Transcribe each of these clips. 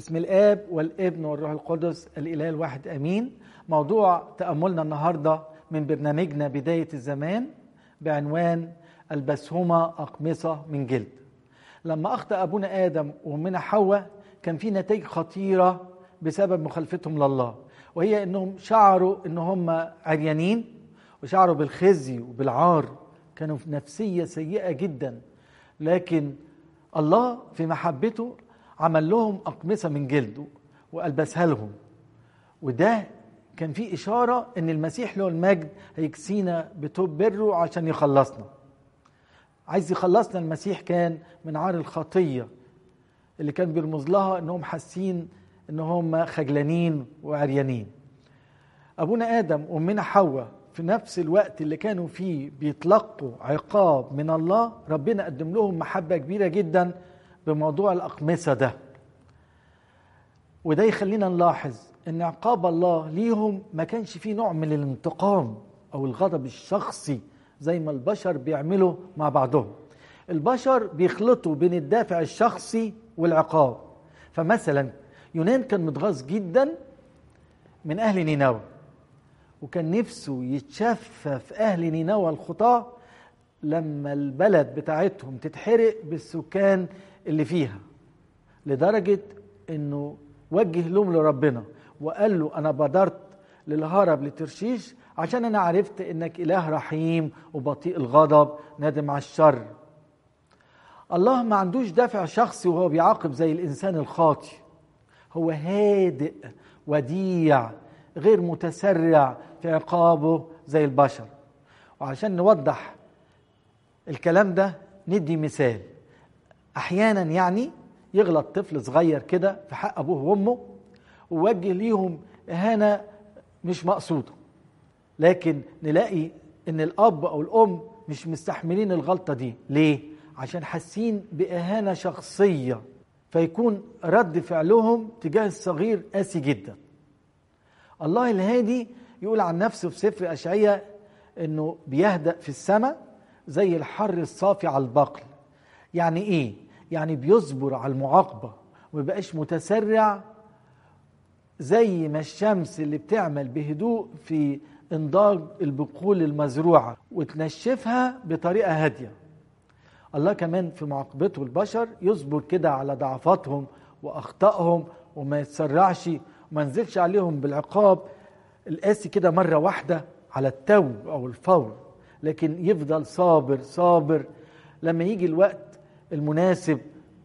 بسم الاب والابن والروح القدس الاله الواحد امين موضوع تاملنا النهارده من برنامجنا بدايه الزمان بعنوان البسهمه اقمصه من جلد لما اخطا ابونا ادم وامنا حواء كان في نتائج خطيره بسبب مخالفتهم لله وهي انهم شعروا ان هم عريانين وشعروا بالخزي وبالعار كانوا في نفسيه سيئه جدا لكن الله في محبته عمل لهم أقمصة من جلد وألبسها لهم وده كان في إشارة إن المسيح له المجد هيكسينا بتوب بره عشان يخلصنا عايز يخلصنا المسيح كان من عار الخطية اللي كان بيرمز لها إنهم حاسين إن هم خجلانين وعريانين أبونا آدم وأمنا حواء في نفس الوقت اللي كانوا فيه بيتلقوا عقاب من الله ربنا قدم لهم محبة كبيرة جدا بموضوع الأقمصة ده وده يخلينا نلاحظ ان عقاب الله ليهم ما كانش فيه نوع من الانتقام او الغضب الشخصي زي ما البشر بيعملوا مع بعضهم البشر بيخلطوا بين الدافع الشخصي والعقاب فمثلا يونان كان متغاظ جدا من اهل نينوى وكان نفسه يتشفى في اهل نينوى الخطاه لما البلد بتاعتهم تتحرق بالسكان اللي فيها لدرجة انه وجه لهم لربنا وقال له انا بادرت للهرب لترشيش عشان انا عرفت انك اله رحيم وبطيء الغضب نادم على الشر الله ما عندوش دافع شخصي وهو بيعاقب زي الانسان الخاطي هو هادئ وديع غير متسرع في عقابه زي البشر وعشان نوضح الكلام ده ندي مثال احيانا يعني يغلط طفل صغير كده في حق ابوه وامه ووجه ليهم اهانه مش مقصوده لكن نلاقي ان الاب او الام مش مستحملين الغلطه دي ليه عشان حاسين باهانه شخصيه فيكون رد فعلهم تجاه الصغير قاسي جدا الله الهادي يقول عن نفسه في سفر اشعياء انه بيهدأ في السماء زي الحر الصافي على البقل يعني ايه يعني بيصبر على المعاقبة ومبقاش متسرع زي ما الشمس اللي بتعمل بهدوء في انضاج البقول المزروعة وتنشفها بطريقة هادية الله كمان في معاقبته البشر يصبر كده على ضعفاتهم وأخطائهم وما يتسرعش وما ينزلش عليهم بالعقاب القاسي كده مرة واحدة على التو أو الفور لكن يفضل صابر صابر لما يجي الوقت المناسب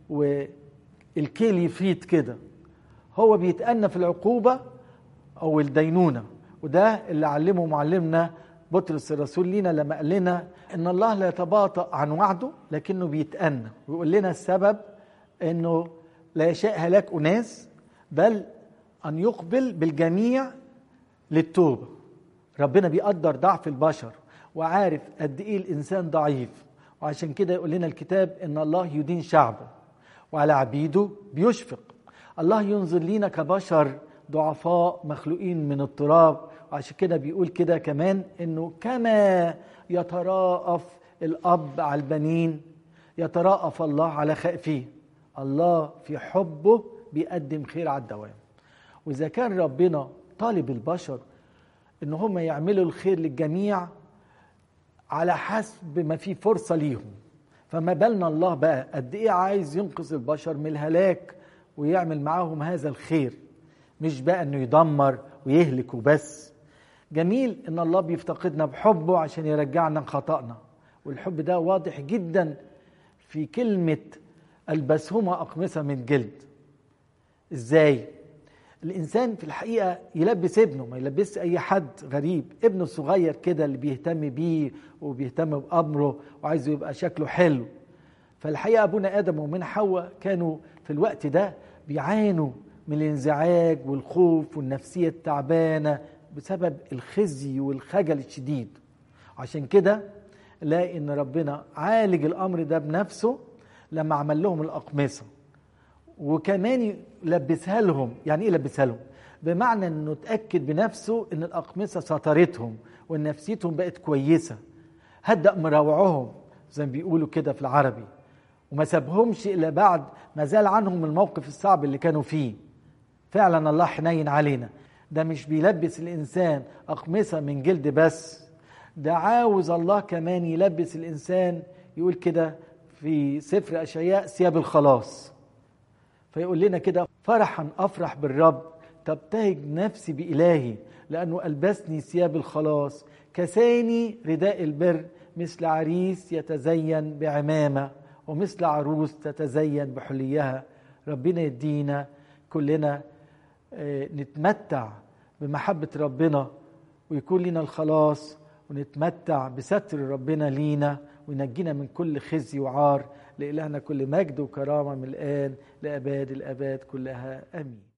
والكيل يفيض كده هو بيتأنى في العقوبة أو الدينونة وده اللي علمه معلمنا بطرس الرسول لينا لما قال لنا ان الله لا يتباطأ عن وعده لكنه بيتأنى ويقول لنا السبب انه لا يشاء هلاك اناس بل ان يقبل بالجميع للتوبه ربنا بيقدر ضعف البشر وعارف قد ايه الانسان ضعيف وعشان كده يقول لنا الكتاب ان الله يدين شعبه وعلى عبيده بيشفق الله ينظر لينا كبشر ضعفاء مخلوقين من التراب وعشان كده بيقول كده كمان انه كما يتراءف الاب على البنين يتراءف الله على خائفيه الله في حبه بيقدم خير على الدوام واذا كان ربنا طالب البشر ان هم يعملوا الخير للجميع على حسب ما في فرصة ليهم فما بالنا الله بقى قد ايه عايز ينقذ البشر من الهلاك ويعمل معاهم هذا الخير مش بقى انه يدمر ويهلك وبس جميل ان الله بيفتقدنا بحبه عشان يرجعنا خطأنا والحب ده واضح جدا في كلمة البسهمة أقمصة من جلد ازاي الانسان في الحقيقه يلبس ابنه ما يلبسش اي حد غريب ابنه الصغير كده اللي بيهتم بيه وبيهتم بامره وعايزه يبقى شكله حلو فالحقيقه ابونا ادم ومن حواء كانوا في الوقت ده بيعانوا من الانزعاج والخوف والنفسيه التعبانه بسبب الخزي والخجل الشديد عشان كده لاقي ان ربنا عالج الامر ده بنفسه لما عمل لهم الاقمصه وكمان يلبسها لهم يعني ايه يلبسها لهم بمعنى انه اتاكد بنفسه ان الاقمصه سترتهم وان نفسيتهم بقت كويسه هدأ مراوعهم زي ما بيقولوا كده في العربي وما سابهمش الا بعد ما زال عنهم الموقف الصعب اللي كانوا فيه فعلا الله حنين علينا ده مش بيلبس الإنسان أقمصة من جلد بس ده عاوز الله كمان يلبس الإنسان يقول كده في سفر أشعياء ثياب الخلاص فيقول لنا كده فرحا أفرح بالرب تبتهج نفسي بإلهي لأنه ألبسني ثياب الخلاص كساني رداء البر مثل عريس يتزين بعمامة ومثل عروس تتزين بحليها ربنا يدينا كلنا نتمتع بمحبة ربنا ويكون لنا الخلاص ونتمتع بستر ربنا لينا وينجينا من كل خزي وعار لإلهنا كل مجد وكرامة من الآن لأباد الأباد كلها آمين